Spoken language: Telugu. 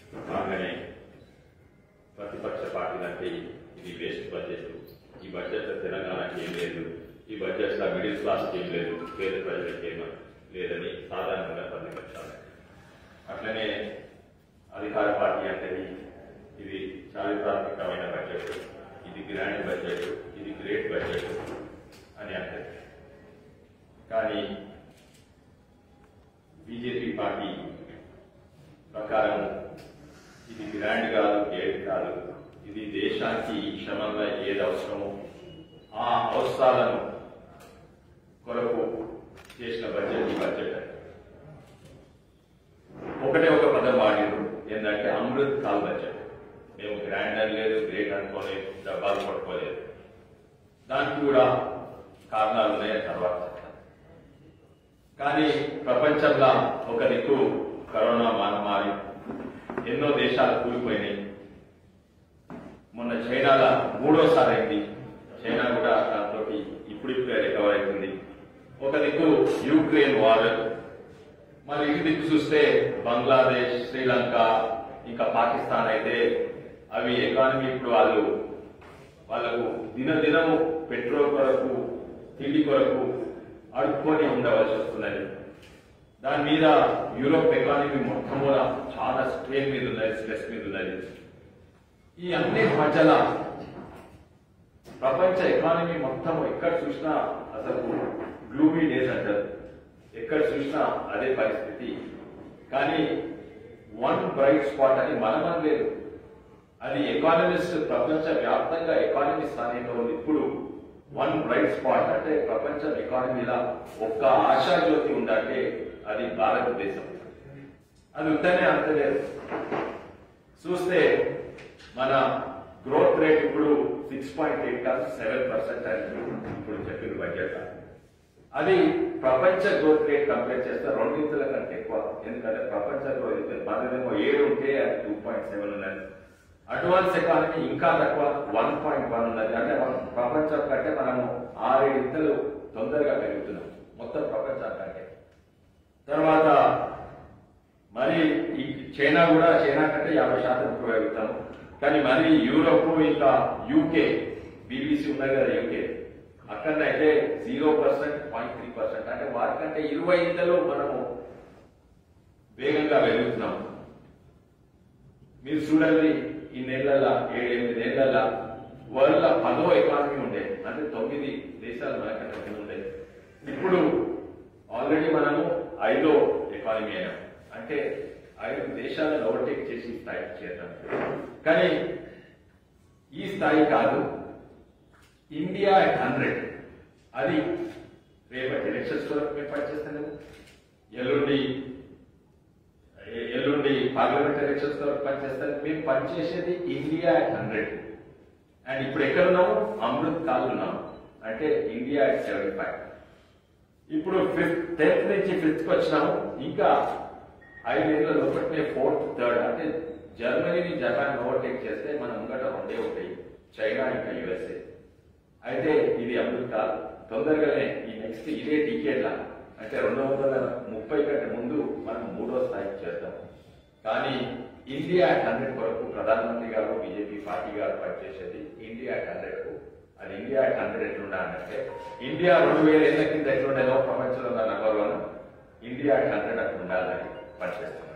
కాగానే ప్రతిపక్ష పార్టీలంటే ఇది వేస్ట్ బడ్జెట్ ఈ బడ్జెట్ తెలంగాణకి ఏం లేదు ఈ బడ్జెట్ మిడిల్ క్లాస్కి ఏం లేదు పేద ప్రజలకి ఏం లేదని సాధారణంగా ప్రతిపక్షాలు అట్లనే అధికార పార్టీ అంటే ఇది చారిత్రాత్మకమైన బడ్జెట్ ఇది గ్రాండ్ బడ్జెట్ ఇది గ్రేట్ బడ్జెట్ అని అంటారు కానీ బీజేపీ పార్టీ ప్రకారం ఇది గ్రాండ్ కాదు గ్రేట్ కాదు ఇది దేశానికి ఈ క్షణంలో ఏది అవసరమో ఆ అవసరాలను కొరకు చేసిన బడ్జెట్ ఈ బడ్జెట్ ఒకటే ఒక పదం వాడారు ఏంటంటే అమృత్ కాల్ బడ్జెట్ మేము గ్రాండ్ అని లేదు గ్రేట్ అనుకోలేదు డబ్బాలు పట్టుకోలేదు దానికి కూడా కారణాలు ఉన్నాయి తర్వాత చెప్తాను. కానీ ప్రపంచంలో ఒక దిక్కు కరోనా మహమ్మారి ఎన్నో దేశాలు కూలిపోయినాయి మొన్న చైనాలో మూడోసారి అయింది చైనా కూడా దాంతో ఇప్పుడిప్పుడే రికవర్ అవుతుంది ఒక దిక్కు యూక్రెయిన్ వార్ మరి ఇటు దిక్కు చూస్తే బంగ్లాదేశ్ శ్రీలంక ఇంకా పాకిస్తాన్ అయితే అవి ఎకానమీ ఇప్పుడు వాళ్ళు వాళ్ళకు దినదినము పెట్రోల్ కొరకు తిండి కొరకు అడుక్కొని ఉండవలసి వస్తున్నది దాని మీద యూరోప్ ఎకానమీ మొత్తం కూడా చాలా స్ట్రెయిన్ మీద ఉన్నది స్ట్రెస్ మీద ఉన్నది ఈ అన్ని మధ్యలో ప్రపంచ ఎకానమీ మొత్తం ఎక్కడ చూసినా అసలు గ్లూమీ డేస్ అంటారు ఎక్కడ చూసినా అదే పరిస్థితి కానీ వన్ బ్రైట్ స్పాట్ అని మనమం లేదు అది ఎకానమిస్ట్ ప్రపంచ వ్యాప్తంగా ఎకానమీ స్థానంలో ఉంది ఇప్పుడు వన్ బ్రైట్ స్పాట్ అంటే ప్రపంచం ఎకానమీలా ఒక్క ఆశాజ్యోతి ఉందంటే అది భారతదేశం అది ఉంటేనే అంతలేదు చూస్తే మన గ్రోత్ రేట్ ఇప్పుడు సిక్స్ పాయింట్ ఎయిట్ కాదు సెవెన్ పర్సెంట్ అని ఇప్పుడు చెప్పిన బడ్జెట్ అది ప్రపంచ గ్రోత్ రేట్ కంపేర్ చేస్తే రెండింతల కంటే ఎక్కువ ఎందుకంటే ప్రపంచ గ్రోత్ మనదేమో ఏడు ఉంటే అది టూ పాయింట్ సెవెన్ ఉన్నది అడ్వాన్స్ ఎకానమీ ఇంకా తక్కువ వన్ పాయింట్ వన్ ఉన్నది అంటే మనం ప్రపంచం కంటే మనము ఆరేడు ఇంతలు తొందరగా పెరుగుతున్నాం మొత్తం ప్రపంచం కంటే తర్వాత మరి ఈ చైనా కూడా చైనా కంటే యాభై శాతం ఎక్కువ పెరుగుతాం కానీ మరి యూరోప్ ఇంకా యూకే బీబీసీ ఉన్నది కదా యూకే అక్కడనైతే zero percent point three percent అంటే వాటికంటే ఇరవై ఇంతలో మనము వేగంగా పెరుగుతున్నాం మీరు చూడండి ఈ నెలల ఏడెనిమిది నెలల వరల్డ్ లో పదో ఎకానమీ ఉండే అంటే తొమ్మిది దేశాలు మనకంటే ముందు ఉండే ఇప్పుడు ఆల్రెడీ మనము ఐదో ఎకానమీ అయినాం అంటే ఐదు దేశాలను ఓవర్టేక్ చేసి ఈ స్థాయికి చేద్దాం కానీ ఈ స్థాయి కాదు ఇండియా అట్ హండ్రెడ్ అది రేపటి ఎలక్షన్స్ వరకు మేము పనిచేస్తాము ఎల్లుండి ఎ- ఎల్లుండి పార్లమెంట్ ఎలక్షన్స్ వరకు పనిచేస్తాను మేము పనిచేసేది ఇండియా అట్ హండ్రెడ్ అండ్ ఇప్పుడు ఎక్కడ ఉన్నాము అమృత్ కాల్ ఉన్నాం అంటే ఇండియా అట్ సెవెంటీ ఫైవ్ ఇప్పుడు ఫిఫ్త్ టెన్త్ నుంచి ఫిఫ్త్ కి వచ్చినాము ఇంకా ఐదేళ్ల లోపలనే ఫోర్త్ థర్డ్ అంటే జర్మనీని జపాన్ ఓవర్టేక్ చేస్తే మన ముంగట రెండే ఉంటాయి చైనా ఇంకా యుఎస్ఏ అయితే ఇది అమెరికా తొందరగానే ఈ నెక్స్ట్ ఇదే టికెట్ లా అంటే రెండు వందల ముప్పై కంటే ముందు మనం మూడో స్థాయికి చేద్దాం కానీ ఇండియా అట్ హండ్రెడ్ కొరకు ప్రధానమంత్రి గారు బీజేపీ పార్టీ గారు పనిచేసేది ఇండియా అట్ హండ్రెడ్ కు అది ఇండియా అట్ హండ్రెడ్ ఎట్లుండాలంటే ఇండియా రెండు వేల ఏళ్ల కింద ఎట్లుండేదో ప్రపంచంలో number one India at hundred అట్లా ఉండాలని పనిచేస్తాం